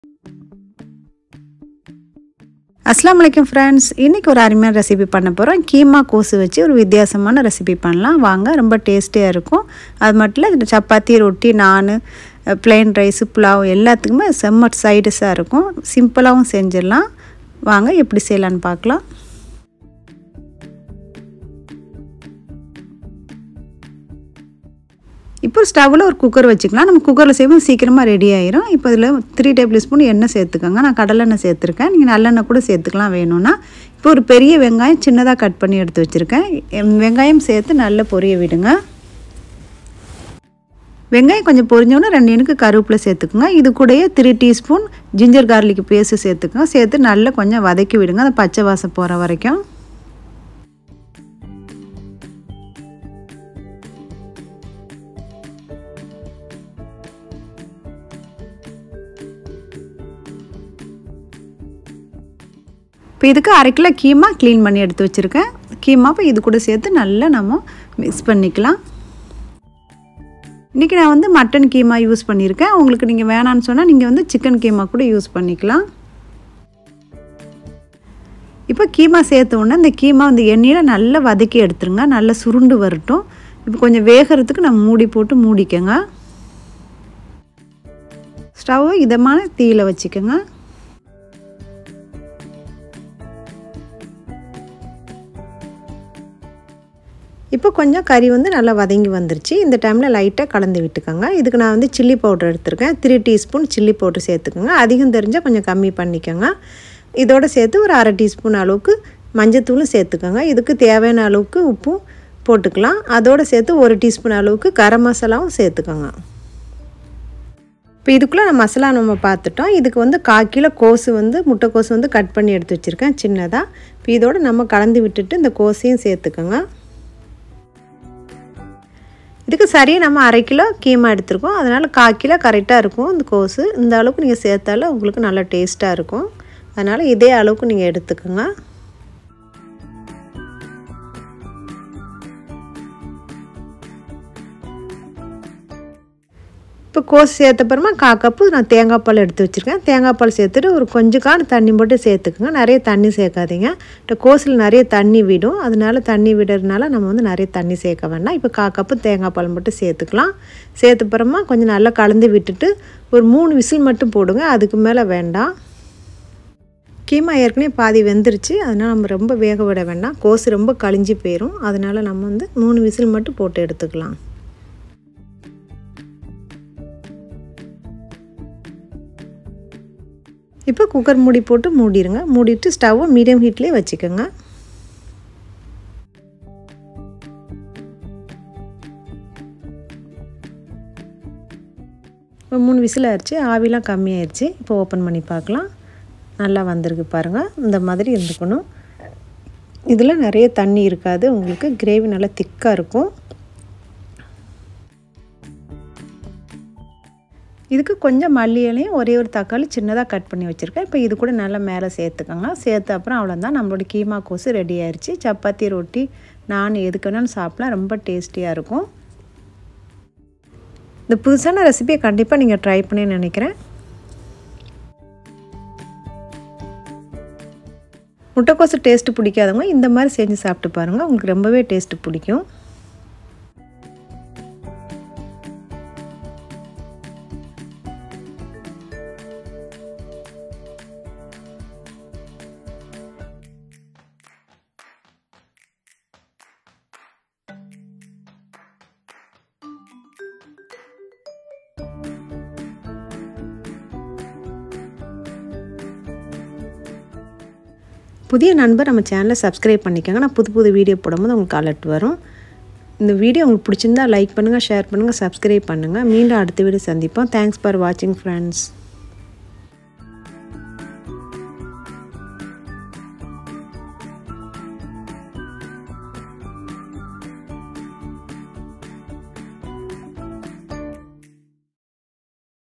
அஸ்லாம் வலைக்கம் ஃப்ரெண்ட்ஸ் இன்றைக்கி ஒரு அருமையான ரெசிபி பண்ண போகிறோம் கீமா கோஸு வச்சு ஒரு வித்தியாசமான ரெசிபி பண்ணலாம் வாங்க ரொம்ப டேஸ்டியாக இருக்கும் அது மட்டும் இல்லை சப்பாத்தி ரொட்டி நான் பிளெயின் ரைஸு புலாவ் எல்லாத்துக்குமே செம்ம சைடிஷாக இருக்கும் சிம்பிளாகவும் செஞ்சிடலாம் வாங்க எப்படி செய்யலான்னு பார்க்கலாம் இப்போ ஸ்டவ்வில் ஒரு குக்கர் வச்சுக்கலாம் நம்ம குக்கரில் செய்வோம் சீக்கிரமாக ரெடி ஆயிரும் இப்போ இதில் த்ரீ டேபிள் ஸ்பூன் எண்ணெய் சேர்த்துக்கோங்க நான் கடலெண்ணெய் சேர்த்துருக்கேன் நீங்கள் நல்லெண்ணெய் கூட சேர்த்துக்கலாம் வேணும்னா இப்போ ஒரு பெரிய வெங்காயம் சின்னதாக கட் பண்ணி எடுத்து வச்சுருக்கேன் வெங்காயம் சேர்த்து நல்லா பொரிய விடுங்க வெங்காயம் கொஞ்சம் பொரிஞ்சோன்னே ரெண்டு எனக்கு கருவேப்பிலை சேர்த்துக்குங்க இது கூடயே three teaspoon ginger garlic paste சேர்த்துக்கோங்க சேர்த்து நல்லா கொஞ்சம் வதக்கி விடுங்க அந்த பச்சை வாசம் போகிற வரைக்கும் இப்போ இதுக்கு அரை கிலோ கீமா க்ளீன் பண்ணி எடுத்து வச்சுருக்கேன் கீமாவை இது கூட சேர்த்து நல்லா நம்ம மிக்ஸ் பண்ணிக்கலாம் இன்றைக்கி நான் வந்து மட்டன் கீமா யூஸ் பண்ணியிருக்கேன் உங்களுக்கு நீங்கள் வேணான்னு சொன்னால் நீங்கள் வந்து சிக்கன் கீமா கூட யூஸ் பண்ணிக்கலாம் இப்போ கீமா சேர்த்த உடனே இந்த கீமா வந்து எண்ணெயில் நல்லா வதக்கி எடுத்துருங்க நல்லா சுருண்டு வரட்டும் இப்போ கொஞ்சம் வேகிறதுக்கு நம்ம மூடி போட்டு மூடிக்கோங்க ஸ்டவ்வை இதமான தீயில் வச்சுக்கோங்க இப்போ கொஞ்சம் கறி வந்து நல்லா வதங்கி வந்துருச்சு இந்த டைமில் லைட்டாக கலந்து விட்டுக்கோங்க இதுக்கு நான் வந்து சில்லி பவுடர் எடுத்திருக்கேன் த்ரீ டீஸ்பூன் சில்லி பவுடர் சேர்த்துக்கோங்க அதிகம் தெரிஞ்சால் கொஞ்சம் கம்மி பண்ணிக்கோங்க இதோடு சேர்த்து ஒரு அரை டீஸ்பூன் அளவுக்கு மஞ்சத்தூளும் சேர்த்துக்கோங்க இதுக்கு தேவையான அளவுக்கு உப்பும் போட்டுக்கலாம் அதோடு சேர்த்து ஒரு டீஸ்பூன் அளவுக்கு கரம் மசாலாவும் சேர்த்துக்கோங்க இப்போ இதுக்குள்ளே நான் மசாலா நம்ம பார்த்துட்டோம் இதுக்கு வந்து கால் கிலோ கோஸு வந்து முட்டைக்கோசு வந்து கட் பண்ணி எடுத்து வச்சுருக்கேன் சின்னதாக இப்போ இதோடு நம்ம கலந்து விட்டுட்டு இந்த கோஸையும் சேர்த்துக்கோங்க இதுக்கு சரியாக நம்ம அரை கிலோ கீமா எடுத்துருக்கோம் அதனால் கால் கிலோ கரெக்டாக இருக்கும் இந்த கோஸு இந்த அளவுக்கு நீங்கள் சேர்த்தாலும் உங்களுக்கு நல்லா டேஸ்ட்டாக இருக்கும் அதனால் இதே அளவுக்கு நீங்கள் எடுத்துக்கோங்க இப்போ கோஸ் சேர்த்தப்புறமா கா கப்பு நான் தேங்காய் பால் எடுத்து வச்சுருக்கேன் தேங்காய் பால் சேர்த்துட்டு ஒரு கொஞ்சம் காண தண்ணி மட்டும் சேர்த்துக்குங்க நிறைய தண்ணி சேர்க்காதீங்க இப்போ கோஸில் நிறைய தண்ணி விடும் அதனால தண்ணி விடுறதுனால நம்ம வந்து நிறைய தண்ணி சேர்க்க வேண்டாம் இப்போ கா கப்பு தேங்காய் பால் மட்டும் சேர்த்துக்கலாம் சேர்த்துப்புறமா கொஞ்சம் நல்லா கலந்து விட்டுட்டு ஒரு மூணு விசில் மட்டும் போடுங்க அதுக்கு மேலே வேண்டாம் கீமா ஏற்கனவே பாதி வெந்துருச்சு அதனால் நம்ம ரொம்ப வேக விட வேண்டாம் கோஸு ரொம்ப கழிஞ்சி போயிடும் அதனால் நம்ம வந்து மூணு விசில் மட்டும் போட்டு எடுத்துக்கலாம் இப்போ குக்கர் மூடி போட்டு மூடிடுங்க மூடிட்டு ஸ்டவ்வை மீடியம் ஹீட்லேயே வச்சுக்கோங்க இப்போ மூணு விசில் ஆயிடுச்சு ஆவிலாம் கம்மியாயிடுச்சு இப்போ ஓப்பன் பண்ணி பார்க்கலாம் நல்லா வந்திருக்கு பாருங்கள் இந்த மாதிரி இருந்துக்கணும் இதில் நிறைய தண்ணி இருக்காது உங்களுக்கு கிரேவி நல்லா திக்காக இருக்கும் இதுக்கு கொஞ்சம் மல்லி இலையும் ஒரே ஒரு தக்காளி சின்னதாக கட் பண்ணி வச்சுருக்கேன் இப்போ இது கூட நல்லா மேலே சேர்த்துக்கோங்க சேர்த்து அப்புறம் அவ்வளோதான் நம்மளோட கீமா கோஸு ரெடி ஆயிடுச்சு சப்பாத்தி ரொட்டி நான் எதுக்கு வேணாலும் சாப்பிட்லாம் ரொம்ப டேஸ்டியாக இருக்கும் இந்த புதுசான ரெசிபியை கண்டிப்பாக நீங்கள் ட்ரை பண்ணி நினைக்கிறேன் முட்டைக்கோசு டேஸ்ட்டு பிடிக்காதவங்க இந்த மாதிரி செஞ்சு சாப்பிட்டு பாருங்கள் உங்களுக்கு ரொம்பவே டேஸ்ட்டு பிடிக்கும் புதிய நண்பர் நம்ம சேனலை சப்ஸ்கிரைப் பண்ணிக்கோங்க நான் புது புது வீடியோ போடும்போது உங்களுக்கு அலர்ட் வரும் இந்த வீடியோ உங்களுக்கு பிடிச்சிருந்தா லைக் பண்ணுங்கள் ஷேர் பண்ணுங்கள் சப்ஸ்கிரைப் பண்ணுங்கள் மீண்டும் அடுத்த வீடியோ சந்திப்போம் தேங்க்ஸ் ஃபார் வாட்சிங் ஃப்ரெண்ட்ஸ்